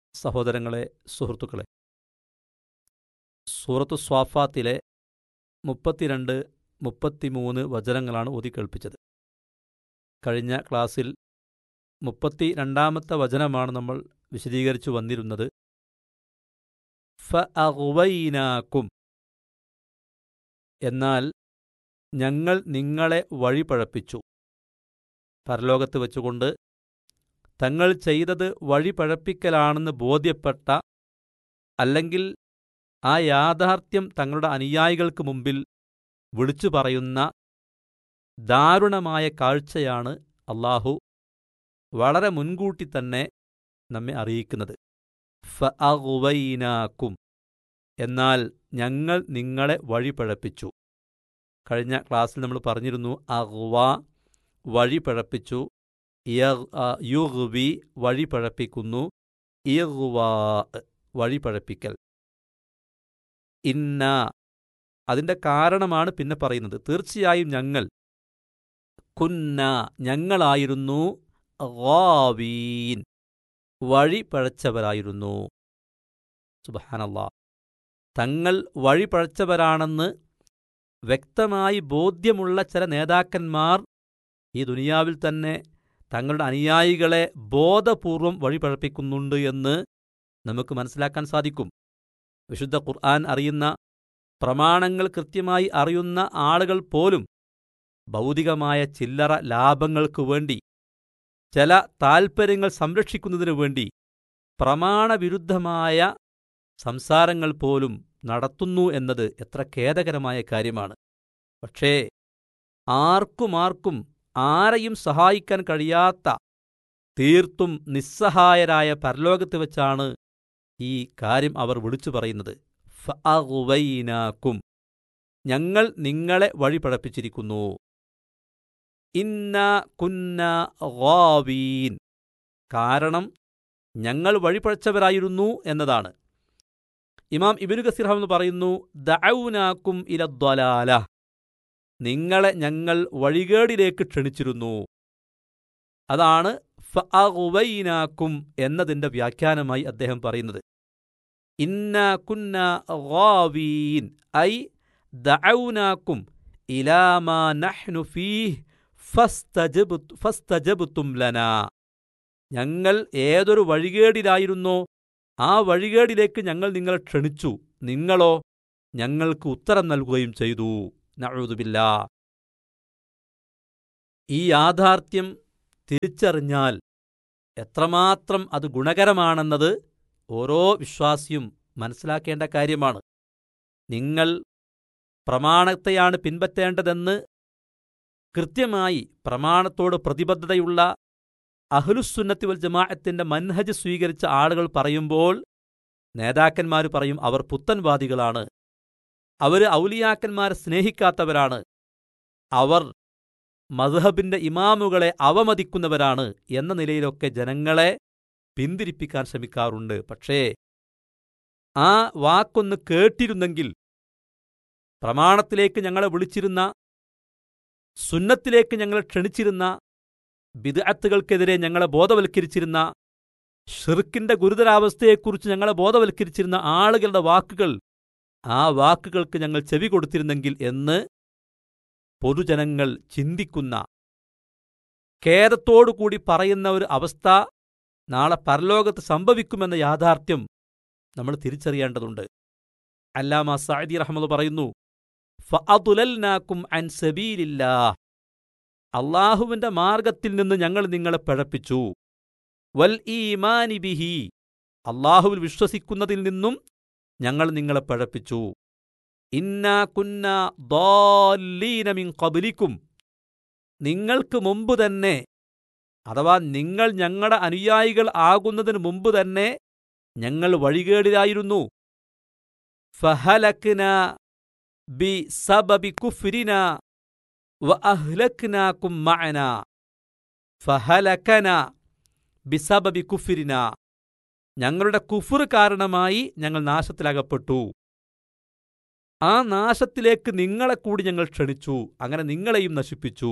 സഹോദരങ്ങളെ സുഹൃത്തുക്കളെ സൂറത്തു സ്വാഫാത്തിലെ മുപ്പത്തിരണ്ട് മുപ്പത്തിമൂന്ന് വചനങ്ങളാണ് ഓതിക്കേൾപ്പിച്ചത് കഴിഞ്ഞ ക്ലാസ്സിൽ മുപ്പത്തി രണ്ടാമത്തെ വചനമാണ് നമ്മൾ വിശദീകരിച്ചു വന്നിരുന്നത് ഫ അഹുവൈനാക്കും എന്നാൽ ഞങ്ങൾ നിങ്ങളെ വഴിപഴപ്പിച്ചു പരലോകത്ത് വെച്ചുകൊണ്ട് തങ്ങൾ ചെയ്തത് വഴിപഴപ്പിക്കലാണെന്ന് ബോധ്യപ്പെട്ട അല്ലെങ്കിൽ ആ യാഥാർത്ഥ്യം തങ്ങളുടെ അനുയായികൾക്ക് മുമ്പിൽ വിളിച്ചു പറയുന്ന ദാരുണമായ കാഴ്ചയാണ് അള്ളാഹു വളരെ മുൻകൂട്ടി തന്നെ നമ്മെ അറിയിക്കുന്നത് ഫ അഹുവൈനാക്കും എന്നാൽ ഞങ്ങൾ നിങ്ങളെ വഴിപഴപ്പിച്ചു കഴിഞ്ഞ ക്ലാസ്സിൽ നമ്മൾ പറഞ്ഞിരുന്നു അഹ്വ വഴിപഴപ്പിച്ചു യുഗ്വി വഴിപഴപ്പിക്കുന്നു ഇഗ്വാ വഴിപഴപ്പിക്കൽ ഇന്ന അതിന്റെ കാരണമാണ് പിന്നെ പറയുന്നത് തീർച്ചയായും ഞങ്ങൾ കുന്ന ഞങ്ങളായിരുന്നു ഗാവീൻ വഴി പഴച്ചവരായിരുന്നു സുബഹാനല്ലാ തങ്ങൾ വഴി പഴച്ചവരാണെന്ന് വ്യക്തമായി ബോധ്യമുള്ള ചില നേതാക്കന്മാർ ഈ ദുനിയാവിൽ തന്നെ തങ്ങളുടെ അനുയായികളെ ബോധപൂർവം വഴിപഴപ്പിക്കുന്നുണ്ട് എന്ന് നമുക്ക് മനസ്സിലാക്കാൻ സാധിക്കും വിശുദ്ധ ഖുർആൻ അറിയുന്ന പ്രമാണങ്ങൾ കൃത്യമായി അറിയുന്ന ആളുകൾ പോലും ഭൗതികമായ ചില്ലറ ലാഭങ്ങൾക്കു വേണ്ടി ചില താൽപ്പര്യങ്ങൾ സംരക്ഷിക്കുന്നതിനു വേണ്ടി പ്രമാണവിരുദ്ധമായ സംസാരങ്ങൾ പോലും നടത്തുന്നു എന്നത് എത്ര ഖേദകരമായ കാര്യമാണ് പക്ഷേ ആർക്കുമാർക്കും ആരെയും സഹായിക്കാൻ കഴിയാത്ത തീർത്തും നിസ്സഹായരായ പരലോകത്ത് വെച്ചാണ് ഈ കാര്യം അവർ വിളിച്ചു പറയുന്നത് ഫഅഗുവൈനാക്കും ഞങ്ങൾ നിങ്ങളെ വഴിപഴപ്പിച്ചിരിക്കുന്നു ഇന്ന കുന്ന ഗാവീൻ കാരണം ഞങ്ങൾ വഴിപഴച്ചവരായിരുന്നു എന്നതാണ് ഇമാം ഇബിനു ഗസീർ എന്ന് പറയുന്നു ദൗനാക്കും ഇലദ്വലാല നിങ്ങളെ ഞങ്ങൾ വഴികേടിലേക്ക് ക്ഷണിച്ചിരുന്നു അതാണ് ഫഅഗുവൈനാക്കും എന്നതിന്റെ വ്യാഖ്യാനമായി അദ്ദേഹം പറയുന്നത് ഇന്ന കുന്ന ഗാവീൻ ഐ ദൗനാക്കും ഇലാമാ നഹ്നു ഫീഹ് ഫസ്തജബുത്തും ലനാ ഞങ്ങൾ ഏതൊരു വഴികേടിലായിരുന്നോ ആ വഴികേടിലേക്ക് ഞങ്ങൾ നിങ്ങളെ ക്ഷണിച്ചു നിങ്ങളോ ഞങ്ങൾക്ക് ഉത്തരം നൽകുകയും ചെയ്തു നഴുതുമില്ല ഈ യാഥാർത്ഥ്യം തിരിച്ചറിഞ്ഞാൽ എത്രമാത്രം അത് ഗുണകരമാണെന്നത് ഓരോ വിശ്വാസിയും മനസ്സിലാക്കേണ്ട കാര്യമാണ് നിങ്ങൾ പ്രമാണത്തെയാണ് പിൻപറ്റേണ്ടതെന്ന് കൃത്യമായി പ്രമാണത്തോട് പ്രതിബദ്ധതയുള്ള അഹ്ലുസുന്നത്തി വൽ ജമാഅത്തിന്റെ മൻഹജ് സ്വീകരിച്ച ആളുകൾ പറയുമ്പോൾ നേതാക്കന്മാർ പറയും അവർ പുത്തൻവാദികളാണ് അവർ ഔലിയാക്കന്മാരെ സ്നേഹിക്കാത്തവരാണ് അവർ മദ്ഹബിന്റെ ഇമാമുകളെ അവമതിക്കുന്നവരാണ് എന്ന നിലയിലൊക്കെ ജനങ്ങളെ പിന്തിരിപ്പിക്കാൻ ശ്രമിക്കാറുണ്ട് പക്ഷേ ആ വാക്കൊന്ന് കേട്ടിരുന്നെങ്കിൽ പ്രമാണത്തിലേക്ക് ഞങ്ങളെ വിളിച്ചിരുന്ന സുന്നത്തിലേക്ക് ഞങ്ങളെ ക്ഷണിച്ചിരുന്ന ബിദ്അത്തുകൾക്കെതിരെ ഞങ്ങളെ ബോധവൽക്കരിച്ചിരുന്ന ഷിർക്കിന്റെ ഗുരുതരാവസ്ഥയെക്കുറിച്ച് ഞങ്ങളെ ബോധവൽക്കരിച്ചിരുന്ന ആളുകളുടെ വാക്കുകൾ ആ വാക്കുകൾക്ക് ഞങ്ങൾ ചെവി കൊടുത്തിരുന്നെങ്കിൽ എന്ന് പൊതുജനങ്ങൾ ചിന്തിക്കുന്ന ഖേദത്തോടുകൂടി പറയുന്ന ഒരു അവസ്ഥ നാളെ പരലോകത്ത് സംഭവിക്കുമെന്ന യാഥാർത്ഥ്യം നമ്മൾ തിരിച്ചറിയേണ്ടതുണ്ട് അല്ലാമ സഅദി റഹ്മദ് പറയുന്നു ഫഅതുലൽനാക്കും അൻ സബീലില്ലാ അള്ളാഹുവിന്റെ മാർഗത്തിൽ നിന്ന് ഞങ്ങൾ നിങ്ങളെ പഴപ്പിച്ചു വൽ ഈമാനി ബിഹി അള്ളാഹുവിൽ വിശ്വസിക്കുന്നതിൽ നിന്നും ഞങ്ങൾ നിങ്ങളെ പഴപ്പിച്ചു ഇന്നാ കുന്ന ദോല്ലീനമിൻ കബലിക്കും നിങ്ങൾക്ക് മുമ്പ് തന്നെ അഥവാ നിങ്ങൾ ഞങ്ങളുടെ അനുയായികൾ ആകുന്നതിന് മുമ്പ് തന്നെ ഞങ്ങൾ വഴികേടിലായിരുന്നു ഫഹലക്ന ബി സബബി കുഫ്രിന വ അഹ്ലക്നാക്കും മഅന ഫഹലക്കന ബിസബബി കുഫ്രിന ഞങ്ങളുടെ കുഫുർ കാരണമായി ഞങ്ങൾ നാശത്തിലകപ്പെട്ടു ആ നാശത്തിലേക്ക് നിങ്ങളെ കൂടി ഞങ്ങൾ ക്ഷണിച്ചു അങ്ങനെ നിങ്ങളെയും നശിപ്പിച്ചു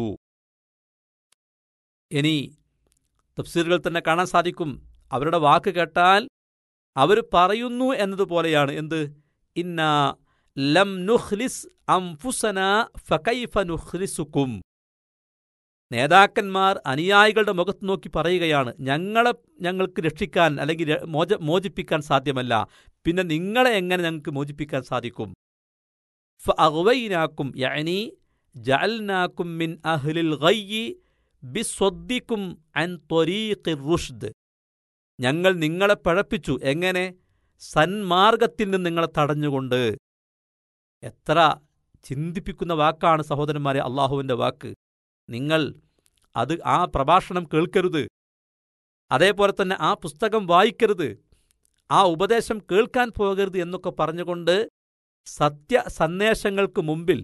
ഇനി തഫ്സീറുകൾ തന്നെ കാണാൻ സാധിക്കും അവരുടെ വാക്ക് കേട്ടാൽ അവർ പറയുന്നു എന്നതുപോലെയാണ് എന്ത് ഇന്ന ലം നുഖ്ലിസ് അംഫുസന ഫകൈഫ നുഖ്ലിസുക്കും നേതാക്കന്മാർ അനുയായികളുടെ മുഖത്ത് നോക്കി പറയുകയാണ് ഞങ്ങളെ ഞങ്ങൾക്ക് രക്ഷിക്കാൻ അല്ലെങ്കിൽ ര- മോച മോചിപ്പിക്കാൻ സാധ്യമല്ല പിന്നെ നിങ്ങളെ എങ്ങനെ ഞങ്ങൾക്ക് മോചിപ്പിക്കാൻ സാധിക്കും ഫഅഗ്വൈനാക്കും യഅനി ജഅൽനാക്കും മിൻ അഹ്ലിൽ ഗയ്യി ബിസ്വദ്ദിക്കും അൻ ത്വരീഖിർ റുഷ്ദ് ഞങ്ങൾ നിങ്ങളെ പഴപ്പിച്ചു എങ്ങനെ സന്മാർഗത്തിൽ നിന്ന് നിങ്ങളെ തടഞ്ഞുകൊണ്ട് എത്ര ചിന്തിപ്പിക്കുന്ന വാക്കാണ് സഹോദരന്മാരെ അള്ളാഹുവിൻ്റെ വാക്ക് നിങ്ങൾ അത് ആ പ്രഭാഷണം കേൾക്കരുത് അതേപോലെ തന്നെ ആ പുസ്തകം വായിക്കരുത് ആ ഉപദേശം കേൾക്കാൻ പോകരുത് എന്നൊക്കെ പറഞ്ഞുകൊണ്ട് സത്യ സന്ദേശങ്ങൾക്ക് മുമ്പിൽ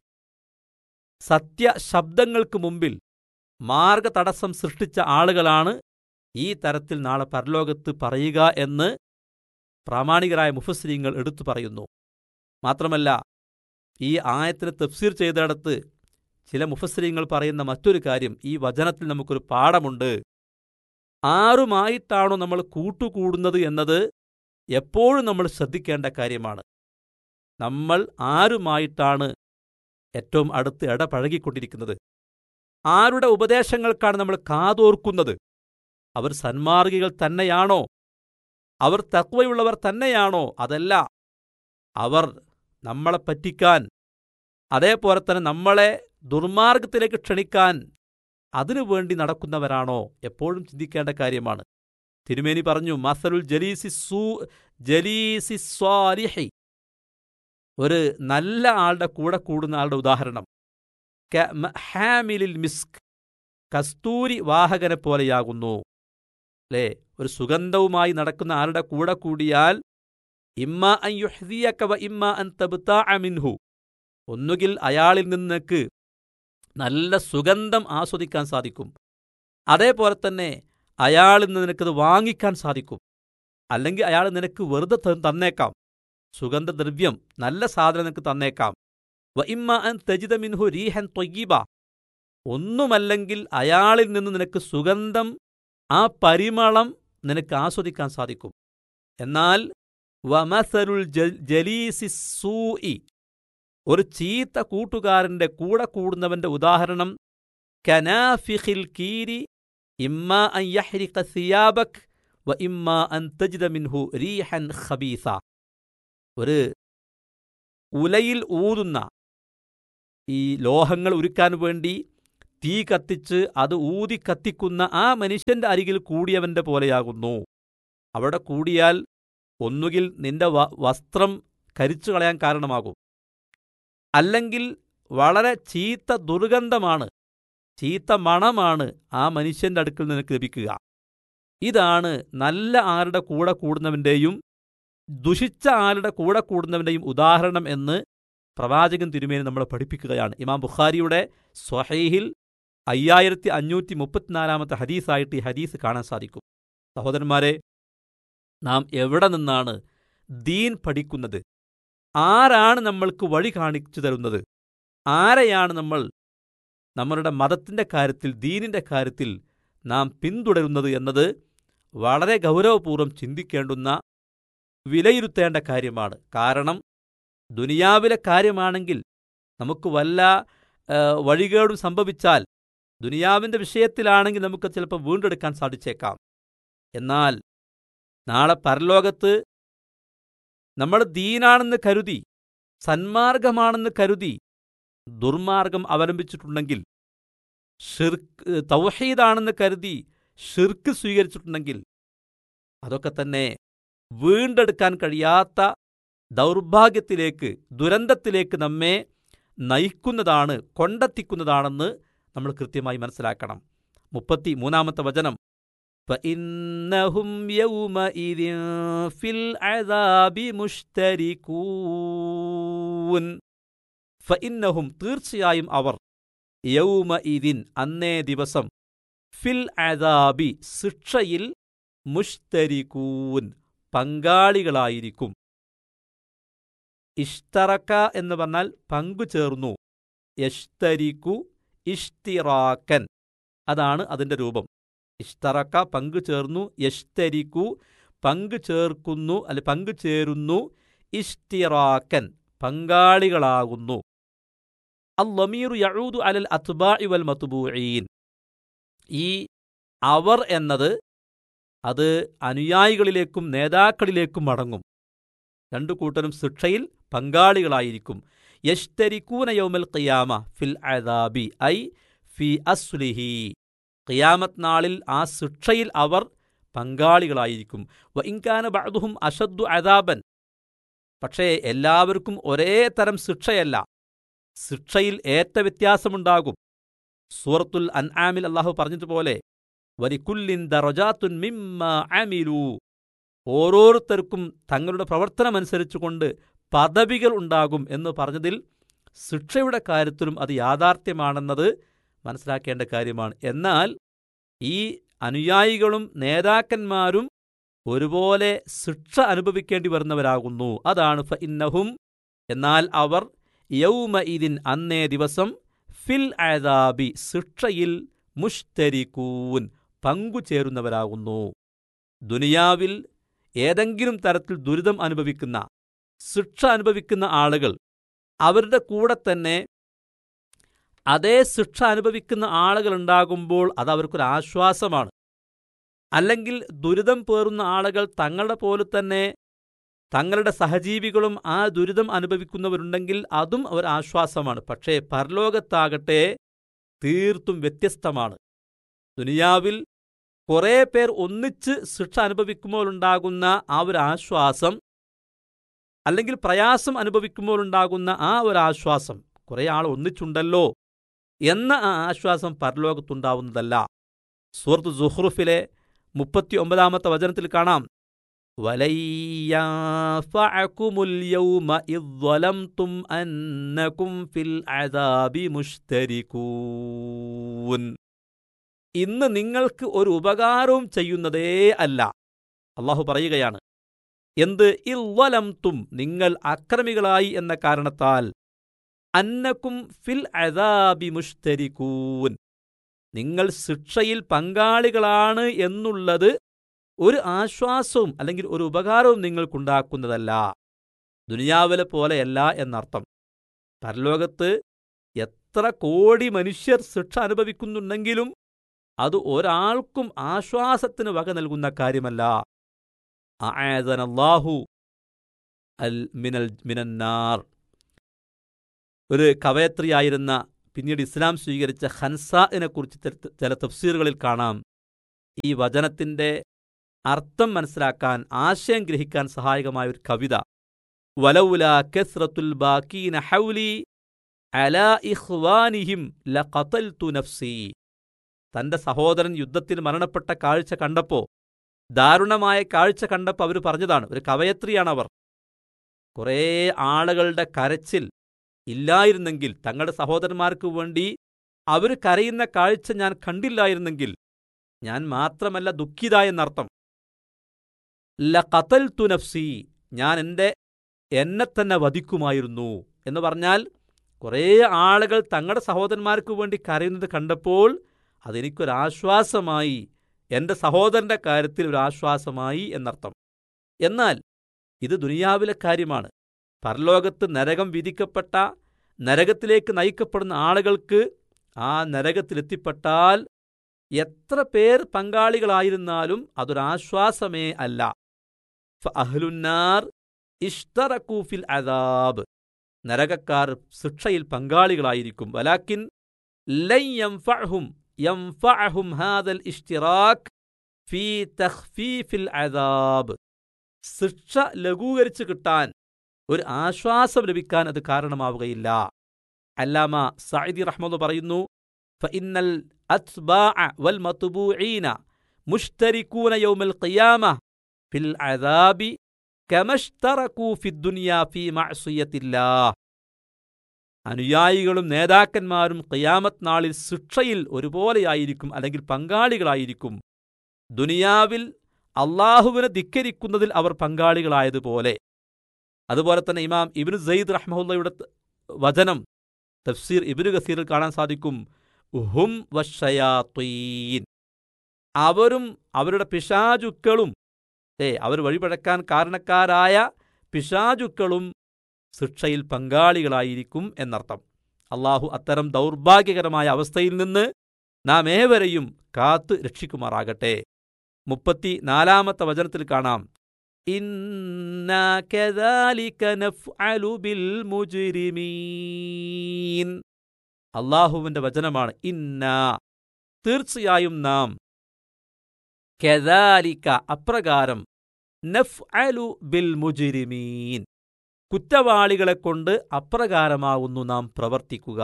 സത്യ ശബ്ദങ്ങൾക്ക് മുമ്പിൽ മാർഗതടസ്സം സൃഷ്ടിച്ച ആളുകളാണ് ഈ തരത്തിൽ നാളെ പരലോകത്ത് പറയുക എന്ന് പ്രാമാണികരായ മുഫസ്രീങ്ങൾ എടുത്തു പറയുന്നു മാത്രമല്ല ഈ ആയത്തിന് തഫ്സീർ ചെയ്തിടത്ത് ചില മുഫസ്രീങ്ങൾ പറയുന്ന മറ്റൊരു കാര്യം ഈ വചനത്തിൽ നമുക്കൊരു പാഠമുണ്ട് ആരുമായിട്ടാണോ നമ്മൾ കൂട്ടുകൂടുന്നത് എന്നത് എപ്പോഴും നമ്മൾ ശ്രദ്ധിക്കേണ്ട കാര്യമാണ് നമ്മൾ ആരുമായിട്ടാണ് ഏറ്റവും അടുത്ത് ഇടപഴകിക്കൊണ്ടിരിക്കുന്നത് ആരുടെ ഉപദേശങ്ങൾക്കാണ് നമ്മൾ കാതോർക്കുന്നത് അവർ സന്മാർഗികൾ തന്നെയാണോ അവർ തക്വയുള്ളവർ തന്നെയാണോ അതല്ല അവർ നമ്മളെ പറ്റിക്കാൻ അതേപോലെ തന്നെ നമ്മളെ ദുർമാർഗത്തിലേക്ക് ക്ഷണിക്കാൻ അതിനുവേണ്ടി നടക്കുന്നവരാണോ എപ്പോഴും ചിന്തിക്കേണ്ട കാര്യമാണ് തിരുമേനി പറഞ്ഞു മസലുൽ ജലീസി സൂ ജലീസി സ്വാലിഹി ഒരു നല്ല ആളുടെ കൂടെ കൂടുന്ന ആളുടെ ഉദാഹരണം ക മ- ഹാമിലിൽ മിസ്ക് കസ്തൂരി വാഹകനെ പോലെയാകുന്നു അല്ലേ ഒരു സുഗന്ധവുമായി നടക്കുന്ന ആളുടെ കൂടെ കൂടിയാൽ ഇമ്മ അൻ യുഹ്ദിയക വ ഇമ്മ അൻ തബ്താഅ മിൻഹു ഒന്നുകിൽ അയാളിൽ നിന്നേക്ക് നല്ല സുഗന്ധം ആസ്വദിക്കാൻ സാധിക്കും അതേപോലെ തന്നെ അയാളിൽ നിന്ന് നിനക്കത് വാങ്ങിക്കാൻ സാധിക്കും അല്ലെങ്കിൽ അയാൾ നിനക്ക് വെറുതെ ത- തന്നേക്കാം സുഗന്ധദ്രവ്യം നല്ല സാധനം നിനക്ക് തന്നേക്കാം വ ഇമ്മ അൻ തജിദ മിൻഹു റീഹൻ ത്വയ്യിബ ഒന്നുമല്ലെങ്കിൽ അയാളിൽ നിന്ന് നിനക്ക് സുഗന്ധം ആ പരിമളം നിനക്ക് ആസ്വദിക്കാൻ സാധിക്കും എന്നാൽ വമസരുൽ ജ- ജലീസി സൂഇ ഒരു ചീത്ത കൂട്ടുകാരന്റെ കൂടെ കൂടുന്നവന്റെ ഉദാഹരണം കനാഫിഖിൽ കീരി ഇമ്മ അൻ യഹ്രിഖ സിയാബക് വ ഇമ്മ അൻ തജിദ മിൻഹു റീഹൻ ഖബീസ ഒരു ഉലയിൽ ഊതുന്ന ഈ ലോഹങ്ങൾ ഉരുക്കാൻ വേണ്ടി തീ കത്തിച്ച് അത് ഊതി കത്തിക്കുന്ന ആ മനുഷ്യന്റെ അരികിൽ കൂടിയവന്റെ പോലെയാകുന്നു അവിടെ കൂടിയാൽ ഒന്നുകിൽ നിന്റെ വ- വസ്ത്രം കരിച്ചു കളയാൻ കാരണമാകും അല്ലെങ്കിൽ വളരെ ചീത്ത ദുർഗന്ധമാണ് ചീത്ത മണമാണ് ആ മനുഷ്യന്റെ അടുക്കൽ നിനക്ക് ലഭിക്കുക ഇതാണ് നല്ല ആരുടെ കൂടെ കൂടുന്നവന്റെയും ദുഷിച്ച ആരുടെ കൂടെ കൂടുന്നവന്റെയും ഉദാഹരണം എന്ന് പ്രവാചകൻ തിരുമേനി നമ്മളെ പഠിപ്പിക്കുകയാണ് ഇമാം ബുഖാരിയുടെ സ്വഹീഹിൽ അയ്യായിരത്തി അഞ്ഞൂറ്റി മുപ്പത്തിനാലാമത്തെ ഹദീസായിട്ട് ഈ ഹദീസ് കാണാൻ സാധിക്കും സഹോദരന്മാരെ നാം എവിടെ നിന്നാണ് ദീൻ പഠിക്കുന്നത് ആരാണ് നമ്മൾക്ക് വഴി കാണിച്ചു തരുന്നത് ആരെയാണ് നമ്മൾ നമ്മളുടെ മതത്തിന്റെ കാര്യത്തിൽ ദീനിന്റെ കാര്യത്തിൽ നാം പിന്തുടരുന്നത് എന്നത് വളരെ ഗൗരവപൂർവ്വം ചിന്തിക്കേണ്ടുന്ന വിലയിരുത്തേണ്ട കാര്യമാണ് കാരണം ദുനിയാവിലെ കാര്യമാണെങ്കിൽ നമുക്ക് വല്ല ആ, വഴികേടും സംഭവിച്ചാൽ ദുനിയാവിന്റെ വിഷയത്തിലാണെങ്കിൽ നമുക്ക് ചിലപ്പോൾ വീണ്ടെടുക്കാൻ സാധിച്ചേക്കാം എന്നാൽ നാളെ പരലോകത്ത് നമ്മൾ ദീനാണെന്ന് കരുതി സന്മാർഗമാണെന്ന് കരുതി ദുർമാർഗം അവലംബിച്ചിട്ടുണ്ടെങ്കിൽ ഷിർക്ക് തൗഹീദാണെന്ന് കരുതി ഷിർക്ക് സ്വീകരിച്ചിട്ടുണ്ടെങ്കിൽ അതൊക്കെ തന്നെ വീണ്ടെടുക്കാൻ കഴിയാത്ത ദൗർഭാഗ്യത്തിലേക്ക് ദുരന്തത്തിലേക്ക് നമ്മെ നയിക്കുന്നതാണ് കൊണ്ടെത്തിക്കുന്നതാണെന്ന് നമ്മൾ കൃത്യമായി മനസ്സിലാക്കണം മുപ്പത്തി മൂന്നാമത്തെ വചനം فإنهم يومئذ في العذاب مشتركون فإنهم തീർച്ചയായും അവർ യൗമ ഇതിൻ അന്നേ ദിവസം ഫിൽ അദാബി ശിക്ഷയിൽ മുഷ്തരിക്കൂൻ പങ്കാളികളായിരിക്കും ഇഷ്തറക്ക എന്ന് പറഞ്ഞാൽ പങ്കുചേർന്നു യഷ്തരിക്കു ഇഷ്തിറാക്കൻ അതാണ് അതിന്റെ രൂപം ഇഷ്തറക്ക പങ്കുചേർന്നു യഷ്തരിക്കു പങ്കു ചേർക്കുന്നു അല്ലെ പങ്കു ചേരുന്നു ഇഷ്തിറാക്കൻ പങ്കാളികളാകുന്നു അല്ലമീറു യഊദു അലൽ അത്ബാഇ വൽ മത്ബൂഈൻ ഈ അവർ എന്നത് അത് അനുയായികളിലേക്കും നേതാക്കളിലേക്കും മടങ്ങും രണ്ടു കൂട്ടരും ശിക്ഷയിൽ പങ്കാളികളായിരിക്കും യഷ്തരിക്കൂന യൗമൽ ഖിയാമ ഫിൽ അദാബി ഐ ഫി അസ്ലിഹി ഖിയാമത്ത് നാളിൽ ആ ശിക്ഷയിൽ അവർ പങ്കാളികളായിരിക്കും വ ഇൻകാന ബഅദുഹും അഷദ്ദു അദാബൻ പക്ഷേ എല്ലാവർക്കും ഒരേ തരം ശിക്ഷയല്ല ശിക്ഷയിൽ ഏറ്റ വ്യത്യാസമുണ്ടാകും സൂറത്തുൽ അൻആമിൽ അള്ളാഹു പറഞ്ഞതുപോലെ വലിക്കുല്ലിൻ ദറജാത്തുൻ മിമ്മ അമിലു ഓരോരുത്തർക്കും തങ്ങളുടെ പ്രവർത്തനമനുസരിച്ചുകൊണ്ട് പദവികൾ ഉണ്ടാകും എന്ന് പറഞ്ഞതിൽ ശിക്ഷയുടെ കാര്യത്തിലും അത് യാഥാർത്ഥ്യമാണെന്നത് മനസ്സിലാക്കേണ്ട കാര്യമാണ് എന്നാൽ ഈ അനുയായികളും നേതാക്കന്മാരും ഒരുപോലെ ശിക്ഷ അനുഭവിക്കേണ്ടി വരുന്നവരാകുന്നു അതാണ് ഫ ഇന്നഹും എന്നാൽ അവർ യൗമ ഇതിൻ അന്നേ ദിവസം ഫിൽ അദാബി ശിക്ഷയിൽ മുഷ്തരിക്കൂൻ പങ്കുചേരുന്നവരാകുന്നു ദുനിയാവിൽ ഏതെങ്കിലും തരത്തിൽ ദുരിതം അനുഭവിക്കുന്ന ശിക്ഷ അനുഭവിക്കുന്ന ആളുകൾ അവരുടെ കൂടെ തന്നെ അതേ ശിക്ഷ അനുഭവിക്കുന്ന ആളുകൾ ഉണ്ടാകുമ്പോൾ അത് അവർക്കൊരു ആശ്വാസമാണ് അല്ലെങ്കിൽ ദുരിതം പേറുന്ന ആളുകൾ തങ്ങളുടെ പോലെ തന്നെ തങ്ങളുടെ സഹജീവികളും ആ ദുരിതം അനുഭവിക്കുന്നവരുണ്ടെങ്കിൽ അതും ഒരു ആശ്വാസമാണ് പക്ഷേ പരലോകത്താകട്ടെ തീർത്തും വ്യത്യസ്തമാണ് ദുനിയാവിൽ കുറേ പേർ ഒന്നിച്ച് ശിക്ഷ അനുഭവിക്കുമ്പോഴുണ്ടാകുന്ന ആ ഒരു ആശ്വാസം അല്ലെങ്കിൽ പ്രയാസം അനുഭവിക്കുമ്പോഴുണ്ടാകുന്ന ആ ഒരു ആശ്വാസം കുറേ ആൾ ഒന്നിച്ചുണ്ടല്ലോ എന്ന ആ ആശ്വാസം പരലോകത്തുണ്ടാവുന്നതല്ല സൂറത്ത് സുഹ്റുഫിലെ മുപ്പത്തി ഒമ്പതാമത്തെ വചനത്തിൽ കാണാം വലയ്യഫഅകുമുൽ യൗമ ഇദ് ളലംതും അന്നകും ഫിൽ അദാബി മുഷ്തരികൂൻ ഇന്ന് നിങ്ങൾക്ക് ഒരു ഉപകാരവും ചെയ്യുന്നതേ അല്ല അള്ളാഹു പറയുകയാണ് എന്ത് ഇൽവലംതും നിങ്ങൾ അക്രമികളായി എന്ന കാരണത്താൽ അന്നക്കും ഫിൽ അദാബി മുഷ്തരിക്കൂൻ നിങ്ങൾ ശിക്ഷയിൽ പങ്കാളികളാണ് എന്നുള്ളത് ഒരു ആശ്വാസവും അല്ലെങ്കിൽ ഒരു ഉപകാരവും നിങ്ങൾക്കുണ്ടാക്കുന്നതല്ല ദുനിയാവിലെ പോലെയല്ല എന്നർത്ഥം പരലോകത്ത് എത്ര കോടി മനുഷ്യർ ശിക്ഷ അനുഭവിക്കുന്നുണ്ടെങ്കിലും അത് ഒരാൾക്കും ആശ്വാസത്തിന് വക നൽകുന്ന കാര്യമല്ല അആദനല്ലാഹു അൽ മിനൽ മിനന്നാർ ഒരു കവയത്രിയായിരുന്ന പിന്നീട് ഇസ്ലാം സ്വീകരിച്ച ഹൻസാഇനെ കുറിച്ച് ചില തഫ്സീറുകളിൽ കാണാം ഈ വചനത്തിന്റെ അർത്ഥം മനസ്സിലാക്കാൻ ആശയം ഗ്രഹിക്കാൻ സഹായകമായ ഒരു കവിത വലൗല കസ്റത്തുൽ ബാക്കീന ഹൗലി അലാ ഇഖ്വാനിഹിം ലഖതൽതു നഫ്സി തന്റെ സഹോദരൻ യുദ്ധത്തിൽ മരണപ്പെട്ട കാഴ്ച കണ്ടപ്പോ ദാരുണമായ കാഴ്ച കണ്ടപ്പോൾ അവർ പറഞ്ഞതാണ് ഒരു കവയത്രിയാണവർ കുറേ ആളുകളുടെ കരച്ചിൽ ഇല്ലായിരുന്നെങ്കിൽ തങ്ങളുടെ സഹോദരന്മാർക്ക് വേണ്ടി അവർ കരയുന്ന കാഴ്ച ഞാൻ കണ്ടില്ലായിരുന്നെങ്കിൽ ഞാൻ മാത്രമല്ല ദുഃഖിത എന്നർത്ഥം ല കത്തൽ തുനഫ്സി ഞാൻ എൻ്റെ എന്നെ തന്നെ വധിക്കുമായിരുന്നു എന്ന് പറഞ്ഞാൽ കുറേ ആളുകൾ തങ്ങളുടെ സഹോദരന്മാർക്ക് വേണ്ടി കരയുന്നത് കണ്ടപ്പോൾ അതെനിക്കൊരാശ്വാസമായി എൻ്റെ സഹോദരന്റെ കാര്യത്തിൽ ഒരു ആശ്വാസമായി എന്നർത്ഥം എന്നാൽ ഇത് ദുനിയാവിലെ കാര്യമാണ് പരലോകത്ത് നരകം വിധിക്കപ്പെട്ട നരകത്തിലേക്ക് നയിക്കപ്പെടുന്ന ആളുകൾക്ക് ആ നരകത്തിലെത്തിപ്പെട്ടാൽ എത്ര പേർ പങ്കാളികളായിരുന്നാലും അതൊരാശ്വാസമേ അല്ല അഹ്ലുന്നാർ ഇഷ്തറക്കൂഫിൽ അദാബ് നരകക്കാർ ശിക്ഷയിൽ പങ്കാളികളായിരിക്കും വലാക്കിൻ ലൻ യംഫഅഹും യംഫഅഹും ഹാദൽ ഇഷ്തിറാഖ് ഫീ തഖ്ഫീഫിൽ അദാബ് ശിക്ഷ ലഘൂകരിച്ച് കിട്ടാൻ ഒരു ആശ്വാസം ലഭിക്കാൻ അത് കാരണമാവുകയില്ല അല്ലാമ സഅദി റഹ്മദ് പറയുന്നു ഫഇന്നൽ അത്ബാഅ വൽ മത്ബൂഈന മുഷ്തരികൂന യൗമൽ ഖിയാമ ഫിൽ അദാബി കമഷ്തറകൂ ഫിദ്ദുനിയ ഫീ മഅസിയത്തില്ലാഹ് അനുയായികളും നേതാക്കന്മാരും ഖിയാമത്ത് നാളിൽ ശിക്ഷയിൽ ഒരുപോലെയായിരിക്കും അല്ലെങ്കിൽ പങ്കാളികളായിരിക്കും ദുനിയാവിൽ അള്ളാഹുവിനെ ധിക്കരിക്കുന്നതിൽ അവർ പങ്കാളികളായതുപോലെ അതുപോലെ തന്നെ ഇമാം ഇബിന് സയ്യിദ് റഹ്മുള്ളയുടെ വചനം തഫ്സീർ ഇബിന് ഗസീറിൽ കാണാൻ സാധിക്കും ഹും വഷയാത്തീൻ അവരും അവരുടെ പിശാചുക്കളും ഏ അവർ വഴിപഴക്കാൻ കാരണക്കാരായ പിശാചുക്കളും ശിക്ഷയിൽ പങ്കാളികളായിരിക്കും എന്നർത്ഥം അള്ളാഹു അത്തരം ദൗർഭാഗ്യകരമായ അവസ്ഥയിൽ നിന്ന് നാം ഏവരെയും കാത്ത് രക്ഷിക്കുമാറാകട്ടെ മുപ്പത്തി നാലാമത്തെ വചനത്തിൽ കാണാം ഇന്നാ കദാലിക നഫ്അലു ബിൽ മുജ്രിമീൻ അള്ളാഹുവിന്റെ വചനമാണ് ഇന്ന തീർച്ചയായും നാം കദാലിക അപ്രകാരം നഫ്അലു ബിൽ മുജ്രിമീൻ കുറ്റവാളികളെ കൊണ്ട് അപ്രകാരമാവുന്നു നാം പ്രവർത്തിക്കുക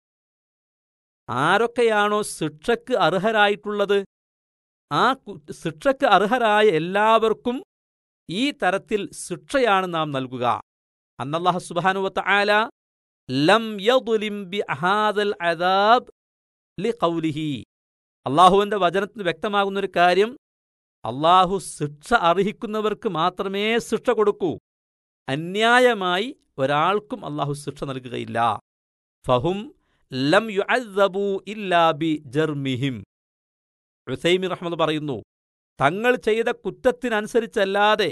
ആരൊക്കെയാണോ ശിക്ഷയ്ക്ക് അർഹരായിട്ടുള്ളത് ആ കു- ശിക്ഷയ്ക്ക് അർഹരായ എല്ലാവർക്കും ഈ തരത്തിൽ ശിക്ഷയാണ് നാം നൽകുക അന്നല്ലാഹു സുബ്ഹാനഹു ആല ലം യദ്ലിം ബി ഹാദൽ അദാബ് ലിഖൗലിഹി അള്ളാഹുവിന്റെ വചനത്തിന് വ്യക്തമാകുന്ന ഒരു കാര്യം അള്ളാഹു ശിക്ഷ അർഹിക്കുന്നവർക്ക് മാത്രമേ ശിക്ഷ കൊടുക്കൂ അന്യായമായി ഒരാൾക്കും അള്ളാഹു ശിക്ഷ നൽകുകയില്ല ഫഹും ലം യുഅദ്ദബു ഇല്ലാ ബി ജർമിഹിം ഉസൈമി റഹ്മദ് പറയുന്നു തങ്ങൾ ചെയ്ത കുറ്റത്തിനനുസരിച്ചല്ലാതെ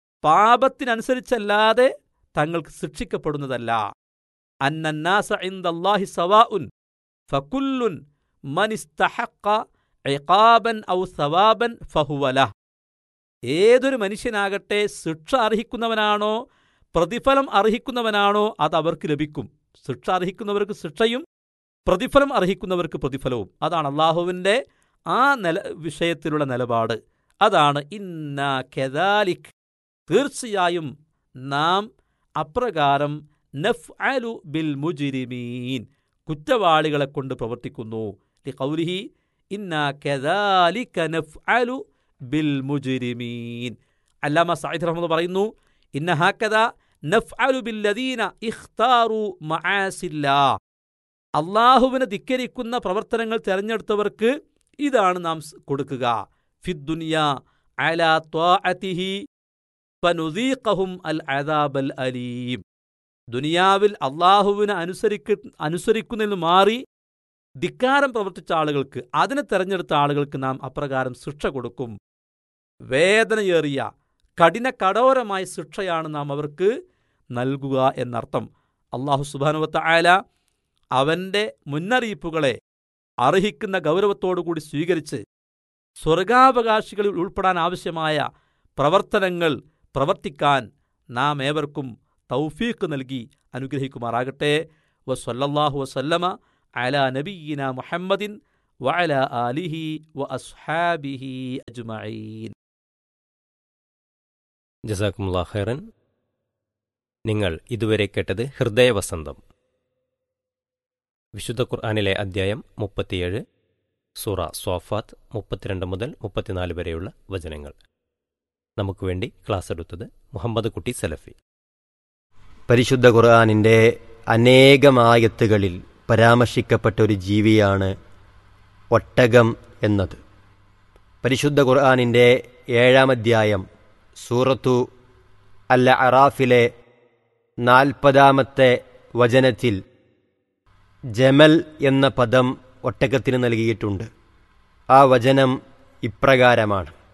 പാപത്തിനനുസരിച്ചല്ലാതെ തങ്ങൾക്ക് ശിക്ഷിക്കപ്പെടുന്നതല്ല അന്നന്നാസ ഇൻദല്ലാഹി സവാഉൻ ഫകുല്ലുൻ മനിസ്തഹഖ ഇഖാബൻ ഔ സവാബൻ ഫഹുവലഹ് ഏതൊരു മനുഷ്യനാകട്ടെ ശിക്ഷ അർഹിക്കുന്നവനാണോ പ്രതിഫലം അർഹിക്കുന്നവനാണോ അത് അവർക്ക് ലഭിക്കും ശിക്ഷ അർഹിക്കുന്നവർക്ക് ശിക്ഷയും പ്രതിഫലം അർഹിക്കുന്നവർക്ക് പ്രതിഫലവും അതാണ് അള്ളാഹുവിൻ്റെ ആ നില വിഷയത്തിലുള്ള നിലപാട് അതാണ് ഇന്ന കെദാലിക് തീർച്ചയായും നാം അപ്രകാരം നഫ് അലു ബിൽ മുജിരിമീൻ കുറ്റവാളികളെ കൊണ്ട് പ്രവർത്തിക്കുന്നു കൗലിഹി ഇന്ന കെദാലിക നഫ് അലു ബിൽ മുജിരിമീൻ അല്ലാമ സായിദ് റഹ്മദ് പറയുന്നു ഇന്ന ഹാക്കദ നഫ് അലു ബില്ലദീന ഇഖ്താറു മആസില്ലാ അള്ളാഹുവിനെ ധിക്കരിക്കുന്ന പ്രവർത്തനങ്ങൾ തിരഞ്ഞെടുത്തവർക്ക് ഇതാണ് നാം സ് കൊടുക്കുക ഫിദ്ദുനിയ അലാ ത്വാഅതിഹി ഫനുദീഖഹും അൽ അദാബൽ അലീം ദുനിയാവിൽ അള്ളാഹുവിനെ അനുസരിക്ക അനുസരിക്കുന്നതിൽ മാറി ധിക്കാരം പ്രവർത്തിച്ച ആളുകൾക്ക് അതിനെ തെരഞ്ഞെടുത്ത ആളുകൾക്ക് നാം അപ്രകാരം ശിക്ഷ കൊടുക്കും വേദനയേറിയ കഠിന കഠോരമായ ശിക്ഷയാണ് നാം അവർക്ക് നൽകുക എന്നർത്ഥം അള്ളാഹു സുബാനുവത്ത ആല അവന്റെ മുന്നറിയിപ്പുകളെ അർഹിക്കുന്ന ഗൗരവത്തോടുകൂടി സ്വീകരിച്ച് സ്വർഗാവകാശികളിൽ ഉൾപ്പെടാൻ ആവശ്യമായ പ്രവർത്തനങ്ങൾ പ്രവർത്തിക്കാൻ നാം ഏവർക്കും തൗഫീഖ് നൽകി അനുഗ്രഹിക്കുമാറാകട്ടെ വസല്ലല്ലാഹു വസല്ലമ അല നബിയിന മുഹമ്മദിൻ വഅല ആലിഹി വ അസ്ഹാബിഹി അജ്മഈൻ ജസാക്കുമുല്ലാ ഖൈറൻ നിങ്ങൾ ഇതുവരെ കേട്ടത് ഹൃദയവസന്തം വിശുദ്ധ ഖുർആാനിലെ അദ്ധ്യായം മുപ്പത്തിയേഴ് സൂറ സ്വാഫാത്ത് മുപ്പത്തിരണ്ട് മുതൽ മുപ്പത്തിനാല് വരെയുള്ള വചനങ്ങൾ നമുക്ക് വേണ്ടി ക്ലാസ് എടുത്തത് മുഹമ്മദ് കുട്ടി സലഫി പരിശുദ്ധ ഖുർആാനിൻ്റെ അനേകമായത്തുകളിൽ പരാമർശിക്കപ്പെട്ട ഒരു ജീവിയാണ് ഒട്ടകം എന്നത് പരിശുദ്ധ ഖുർആാനിൻ്റെ ഏഴാം അധ്യായം സൂറത്തു അൽ അറാഫിലെ നാൽപ്പതാമത്തെ വചനത്തിൽ ജമൽ എന്ന പദം ഒട്ടകത്തിന് നൽകിയിട്ടുണ്ട് ആ വചനം ഇപ്രകാരമാണ്